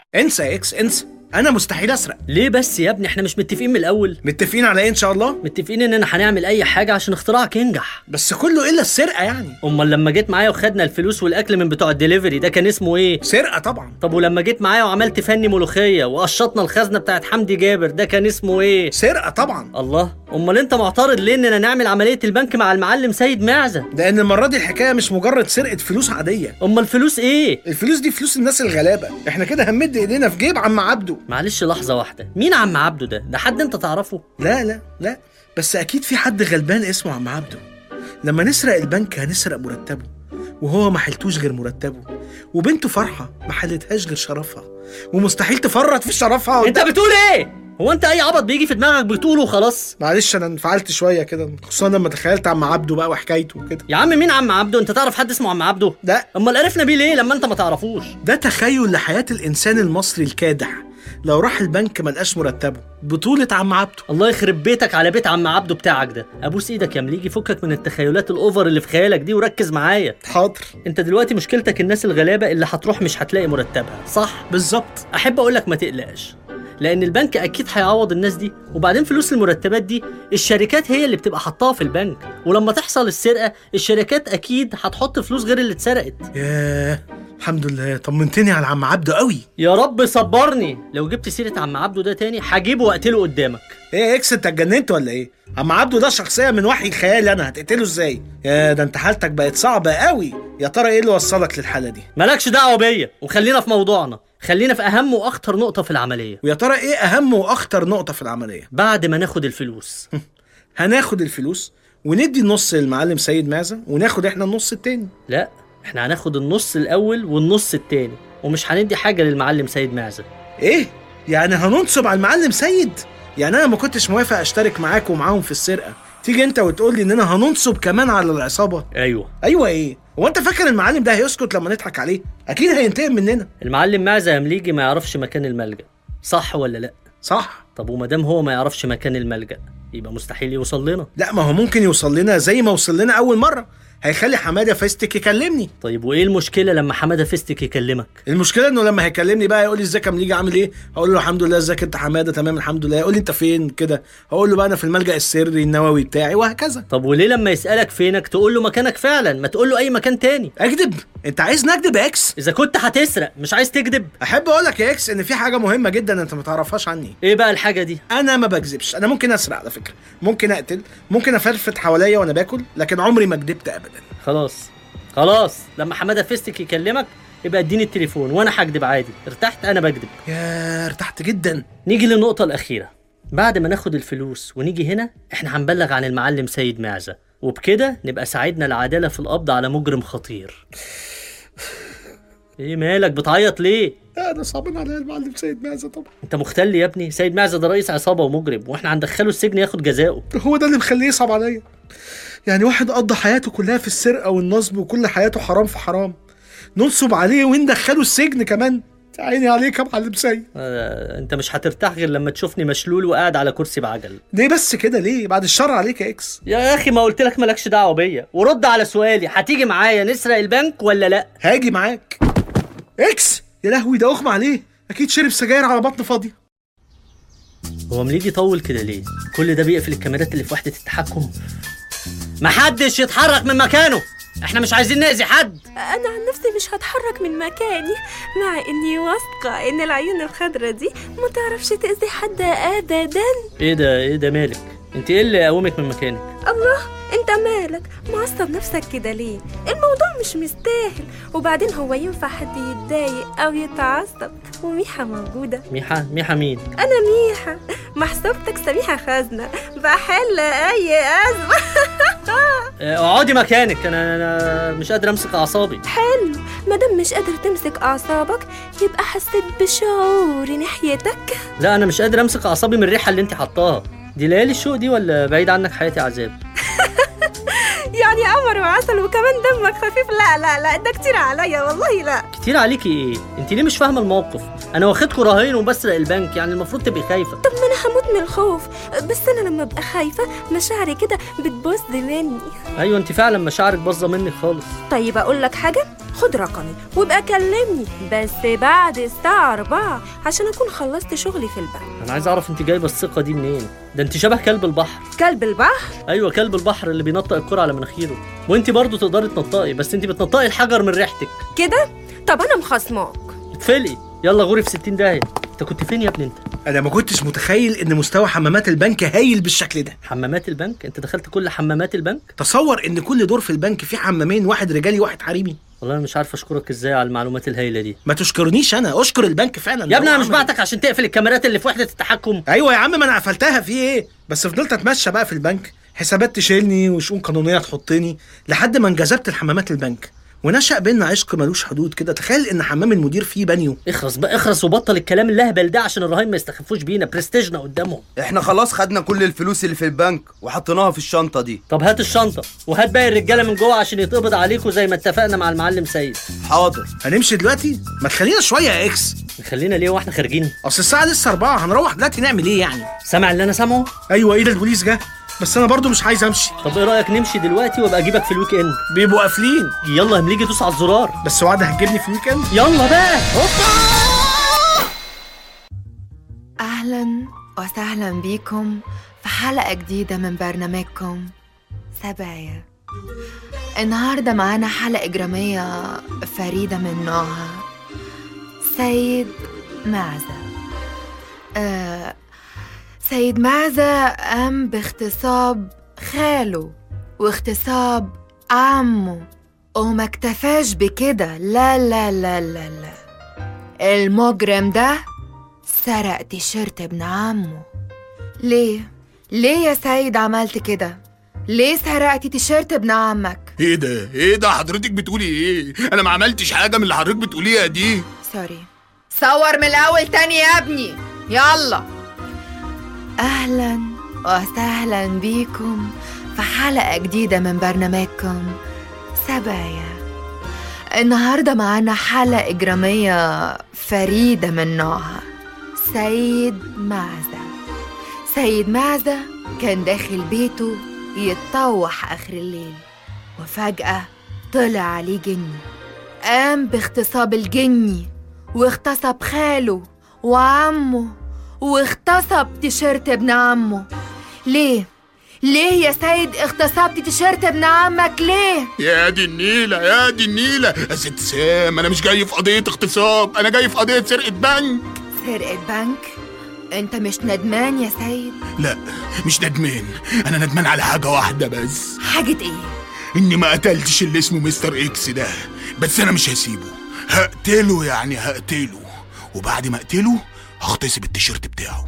انسى يا اكس انسى انا مستحيل اسرق ليه بس يا ابني احنا مش متفقين من الاول متفقين على ايه ان شاء الله متفقين اننا هنعمل اي حاجه عشان اختراعك ينجح بس كله الا السرقه يعني امال لما جيت معايا وخدنا الفلوس والاكل من بتوع الدليفري ده كان اسمه ايه سرقه طبعا طب ولما جيت معايا وعملت فني ملوخيه وقشطنا الخزنه بتاعت حمدي جابر ده كان اسمه ايه سرقه طبعا الله امال انت معترض ليه اننا نعمل عمليه البنك مع المعلم سيد معزه لان المره دي الحكايه مش مجرد سرقه فلوس عاديه امال الفلوس ايه الفلوس دي فلوس الناس الغلابه احنا كده هنمد ايدينا في جيب عم عبده معلش لحظه واحده مين عم عبده ده ده حد انت تعرفه لا لا لا بس اكيد في حد غلبان اسمه عم عبده لما نسرق البنك هنسرق مرتبه وهو ما حلتوش غير مرتبه وبنته فرحه ما حلتهاش غير شرفها ومستحيل تفرط في شرفها انت بتقول ايه هو انت اي عبط بيجي في دماغك بتقوله وخلاص معلش انا انفعلت شويه كده خصوصا لما تخيلت عم عبده بقى وحكايته وكده يا عم مين عم عبده انت تعرف حد اسمه عم عبده لا امال عرفنا بيه ليه لما انت ما تعرفوش ده تخيل لحياه الانسان المصري الكادح لو راح البنك ما لقاش مرتبه بطولة عم عبده الله يخرب بيتك على بيت عم عبده بتاعك ده ابوس ايدك يا مليجي فكك من التخيلات الاوفر اللي في خيالك دي وركز معايا حاضر انت دلوقتي مشكلتك الناس الغلابه اللي هتروح مش هتلاقي مرتبها صح بالظبط احب اقول لك ما تقلقش لان البنك اكيد هيعوض الناس دي وبعدين فلوس المرتبات دي الشركات هي اللي بتبقى حطاها في البنك ولما تحصل السرقه الشركات اكيد هتحط فلوس غير اللي اتسرقت ياه الحمد لله طمنتني على عم عبده قوي يا رب صبرني لو جبت سيره عم عبده ده تاني هجيبه واقتله قدامك ايه يا اكس انت اتجننت ولا ايه عم عبده ده شخصيه من وحي خيالي انا هتقتله ازاي يا ده انت حالتك بقت صعبه قوي يا ترى ايه اللي وصلك للحاله دي مالكش دعوه بيا وخلينا في موضوعنا خلينا في اهم واخطر نقطه في العمليه ويا ترى ايه اهم واخطر نقطه في العمليه بعد ما ناخد الفلوس هناخد الفلوس وندي النص للمعلم سيد معزه وناخد احنا النص التاني لا احنا هناخد النص الاول والنص التاني ومش هندي حاجه للمعلم سيد معزه ايه يعني هننصب على المعلم سيد يعني انا ما كنتش موافق اشترك معاك ومعاهم في السرقه تيجي انت وتقول لي اننا هننصب كمان على العصابه ايوه ايوه ايه هو انت فاكر المعلم ده هيسكت لما نضحك عليه اكيد هينتقم مننا المعلم معزه يا مليجي ما يعرفش مكان الملجا صح ولا لا صح طب وما دام هو ما يعرفش مكان الملجا يبقى مستحيل يوصل لنا لا ما هو ممكن يوصل لنا زي ما وصل لنا اول مره هيخلي حماده فيستك يكلمني طيب وايه المشكله لما حماده فيستك يكلمك المشكله انه لما هيكلمني بقى يقول لي ازيك يا مليجي عامل ايه هقول له الحمد لله ازيك انت حماده تمام الحمد لله يقول لي انت فين كده هقول له بقى انا في الملجا السري النووي بتاعي وهكذا طب وليه لما يسالك فينك تقول له مكانك فعلا ما تقول له اي مكان تاني اكذب انت عايز نكذب يا اكس اذا كنت هتسرق مش عايز تكذب احب اقول لك يا اكس ان في حاجه مهمه جدا انت ما تعرفهاش عني ايه بقى الحاجه دي انا ما بكذبش انا ممكن اسرق على فكره ممكن اقتل ممكن افرفت حواليا وانا باكل لكن عمري ما كدبت ابدا خلاص خلاص لما حماده فيستك يكلمك يبقى اديني التليفون وانا هكدب عادي ارتحت انا بكدب يا ارتحت جدا نيجي للنقطه الاخيره بعد ما ناخد الفلوس ونيجي هنا احنا هنبلغ عن المعلم سيد معزه وبكده نبقى ساعدنا العداله في القبض على مجرم خطير ايه مالك بتعيط ليه انا صعبان عليا المعلم سيد معزه طبعا انت مختل يا ابني سيد معزه ده رئيس عصابه ومجرم واحنا هندخله السجن ياخد جزاؤه هو ده اللي مخليه يصعب عليا يعني واحد قضى حياته كلها في السرقه والنصب وكل حياته حرام في حرام ننصب عليه وندخله السجن كمان عيني عليك يا معلم سيد آه، انت مش هترتاح غير لما تشوفني مشلول وقاعد على كرسي بعجل ليه بس كده ليه بعد الشر عليك يا اكس يا اخي ما قلت لك مالكش دعوه بيا ورد على سؤالي هتيجي معايا نسرق البنك ولا لا هاجي معاك اكس يا لهوي ده اغمى عليه اكيد شرب سجاير على بطن فاضيه هو مليجي يطول كده ليه كل ده بيقفل الكاميرات اللي في وحده التحكم محدش يتحرك من مكانه احنا مش عايزين نأذي حد أنا عن نفسي مش هتحرك من مكاني مع إني واثقة إن العيون الخضرا دي ما تعرفش تأذي حد أبدا ايه ده ايه ده مالك انت ايه اللي قومك من مكانك الله أنت مالك معصب نفسك كده ليه الموضوع مش مستاهل وبعدين هو ينفع حد يتضايق أو يتعصب وميحة موجودة ميحا ميحا مين أنا ميحة محسوبتك سميحة خزنة بحل أي أزمة اه، اقعدي مكانك انا انا مش قادر امسك اعصابي حلو مادام مش قادر تمسك أعصابك يبقى حسيت بشعور ناحيتك لا انا مش قادر امسك اعصابي من الريحه اللي انت حطاها دي ليالي الشوق دي ولا بعيد عنك حياتي عذاب يعني قمر وعسل وكمان دمك خفيف لا لا لا ده كتير عليا والله لا كتير عليكي ايه انت ليه مش فاهمه الموقف انا واخدكوا رهين وبسرق البنك يعني المفروض تبقي خايفه طب ما انا هموت من الخوف بس انا لما ابقى خايفه مشاعري كده بتبوظ مني ايوه انت فعلا مشاعرك باظه منك خالص طيب اقول لك حاجه خد رقمي وابقى كلمني بس بعد الساعة أربعة عشان أكون خلصت شغلي في البنك انا عايز اعرف انت جايبه الثقه دي منين ده انت شبه كلب البحر كلب البحر ايوه كلب البحر اللي بينطق الكرة على مناخيره وانت برضو تقدري تنطقي بس انت بتنطقي الحجر من ريحتك كده طب أنا مخصماك اتفلقي يلا غوري في 60 داهيه انت كنت فين يا ابني انت انا ما كنتش متخيل ان مستوى حمامات البنك هايل بالشكل ده حمامات البنك انت دخلت كل حمامات البنك تصور ان كل دور في البنك فيه حمامين واحد رجالي واحد حريمي والله انا مش عارف اشكرك ازاي على المعلومات الهايله دي ما تشكرنيش انا اشكر البنك فعلا يا ابني هو انا مش عمل- بعتك عشان تقفل الكاميرات اللي في وحده التحكم ايوه يا عم ما انا قفلتها في ايه بس فضلت اتمشى بقى في البنك حسابات تشيلني وشؤون قانونيه تحطني لحد ما انجذبت الحمامات البنك ونشأ بينا عشق ملوش حدود كده تخيل ان حمام المدير فيه بانيو اخرس بقى اخرس وبطل الكلام اللهبل ده عشان الرهاين ما يستخفوش بينا برستيجنا قدامهم احنا خلاص خدنا كل الفلوس اللي في البنك وحطيناها في الشنطة دي طب هات الشنطه وهات باقي الرجاله من جوه عشان يتقبض عليكم زي ما اتفقنا مع المعلم سيد حاضر هنمشي دلوقتي ما تخلينا شويه يا اكس خلينا ليه واحنا خارجين اصل الساعه لسه أربعة هنروح دلوقتي نعمل ايه يعني سامع اللي انا سامعه ايوه ايه ده البوليس جه بس انا برضو مش عايز امشي طب ايه رايك نمشي دلوقتي وابقى اجيبك في الويك اند بيبقوا قافلين يلا يا مليجي دوس على الزرار بس وعد هتجيبني في الويكند يلا بقى أهلا وسهلا بيكم في حلقة جديدة من برنامجكم سبايا النهاردة معانا حلقة إجرامية فريدة من نوعها سيد معزة آه سيد معزة قام باغتصاب خاله واغتصاب عمه وما اكتفاش بكده لا لا لا لا لا المجرم ده سرق تيشيرت ابن عمه ليه؟ ليه يا سيد عملت كده؟ ليه سرقتي تيشيرت ابن عمك؟ ايه ده ايه ده حضرتك بتقولي ايه انا ما عملتش حاجه من اللي حضرتك بتقوليها دي سوري صور من الأول تاني يا ابني يلا أهلا وسهلا بيكم في حلقة جديدة من برنامجكم سبايا النهاردة معانا حلقة إجرامية فريدة من نوعها سيد معزة سيد معزة كان داخل بيته يتطوح آخر الليل وفجأة طلع عليه جني قام باغتصاب الجني واغتصب خاله وعمه واغتصب تيشيرت ابن عمه ليه؟ ليه يا سيد اغتصبت تيشيرت ابن عمك ليه؟ يا دي النيله يا دي النيله يا ست سام انا مش جاي في قضيه اغتصاب انا جاي في قضيه سرقه بنك سرقة بنك؟ انت مش ندمان يا سيد؟ لا مش ندمان انا ندمان على حاجه واحده بس حاجة ايه؟ اني ما قتلتش اللي اسمه مستر اكس ده بس انا مش هسيبه هقتله يعني هقتله وبعد ما اقتله هغتصب التيشيرت بتاعه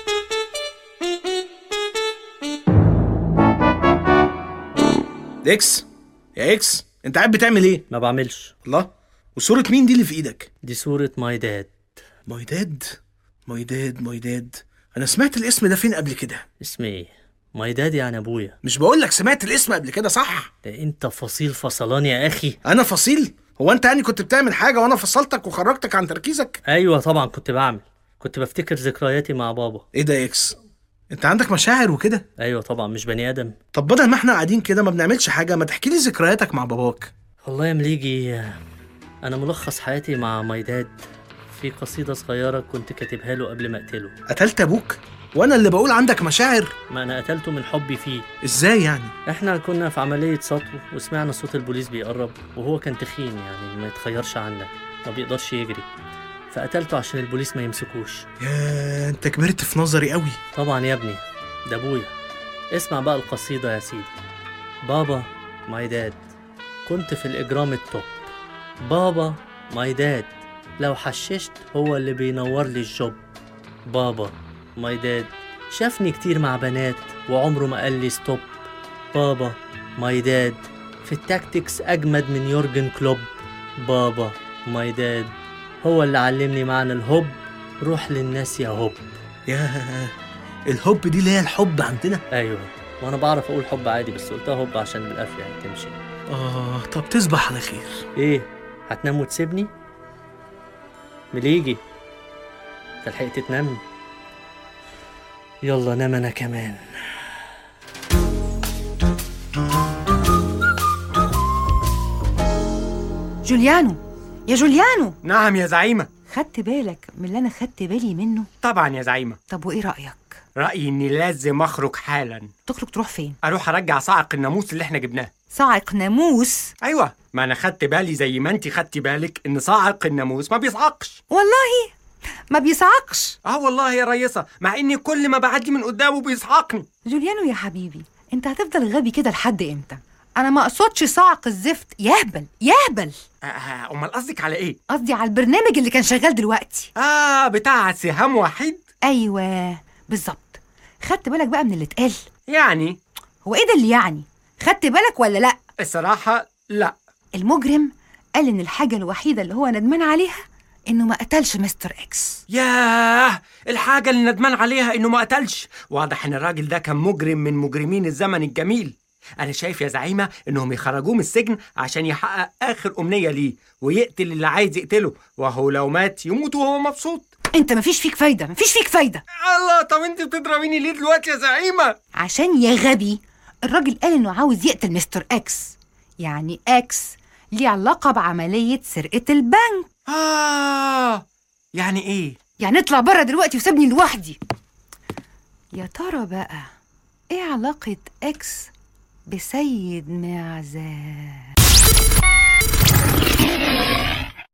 اكس يا اكس انت قاعد بتعمل ايه ما بعملش الله وصوره مين دي اللي في ايدك دي صورة ماي داد مايداد مايداد مايداد انا سمعت الاسم ده فين قبل كده اسمي ايه ماي داد يعني ابويا مش بقول لك سمعت الاسم قبل كده صح ده انت فصيل فصلان يا اخي انا فصيل هو انت يعني كنت بتعمل حاجه وانا فصلتك وخرجتك عن تركيزك ايوه طبعا كنت بعمل كنت بفتكر ذكرياتي مع بابا ايه ده يا اكس انت عندك مشاعر وكده ايوه طبعا مش بني ادم طب بدل ما احنا قاعدين كده ما بنعملش حاجه ما تحكي لي ذكرياتك مع باباك والله يا مليجي انا ملخص حياتي مع ماي داد في قصيدة صغيرة كنت كاتبها له قبل ما اقتله قتلت ابوك وانا اللي بقول عندك مشاعر ما انا قتلته من حبي فيه ازاي يعني احنا كنا في عملية سطو وسمعنا صوت البوليس بيقرب وهو كان تخين يعني ما يتخيرش عنك ما بيقدرش يجري فقتلته عشان البوليس ما يمسكوش يا انت كبرت في نظري قوي طبعا يا ابني ده ابويا اسمع بقى القصيدة يا سيدي بابا ماي داد كنت في الإجرام التوب بابا ماي داد لو حششت هو اللي بينور لي الجوب بابا ماي داد شافني كتير مع بنات وعمره ما قال لي ستوب بابا ماي داد في التاكتكس أجمد من يورجن كلوب بابا ماي داد هو اللي علمني معنى الهوب روح للناس يا هوب يا الحب دي اللي هي الحب عندنا ايوه وانا بعرف اقول حب عادي بس قلتها هوب عشان بالقافيه يعني تمشي اه طب تصبح على خير ايه هتنام وتسيبني مليجي انت لحقت تنام يلا نام انا كمان جوليانو يا جوليانو نعم يا زعيمة خدت بالك من اللي انا خدت بالي منه طبعا يا زعيمة طب وايه رايك رأيي إني لازم أخرج حالا تخرج تروح فين أروح أرجع صاعق الناموس اللي إحنا جبناه صاعق ناموس أيوة ما أنا خدت بالي زي ما أنت خدتي بالك إن صاعق الناموس ما بيصعقش والله ما بيصعقش آه والله يا ريسة مع إني كل ما بعدي من قدامه بيصعقني جوليانو يا حبيبي انت هتفضل غبي كده لحد امتى انا ما اقصدش صاعق الزفت يهبل يهبل آه، آه، أمال قصدك على إيه؟ قصدي على البرنامج اللي كان شغال دلوقتي آه بتاع سهام وحيد ايوه بالظبط خدت بالك بقى من اللي اتقال يعني هو ايه ده اللي يعني خدت بالك ولا لا الصراحة لا المجرم قال ان الحاجه الوحيده اللي هو ندمان عليها انه ما قتلش مستر اكس ياه الحاجة اللي ندمان عليها إنه ما قتلش واضح إن الراجل ده كان مجرم من مجرمين الزمن الجميل أنا شايف يا زعيمة إنهم يخرجوه من السجن عشان يحقق آخر أمنية ليه ويقتل اللي عايز يقتله وهو لو مات يموت وهو مبسوط انت مفيش فيك فايده مفيش فيك فايده الله طب أنت بتضربيني ليه دلوقتي يا زعيمة؟ عشان يا غبي الراجل قال انه عاوز يقتل مستر اكس يعني اكس ليه علاقه بعمليه سرقه البنك آه يعني إيه؟ يعني اطلع بره دلوقتي وسيبني لوحدي يا ترى بقى ايه علاقه اكس بسيد معزة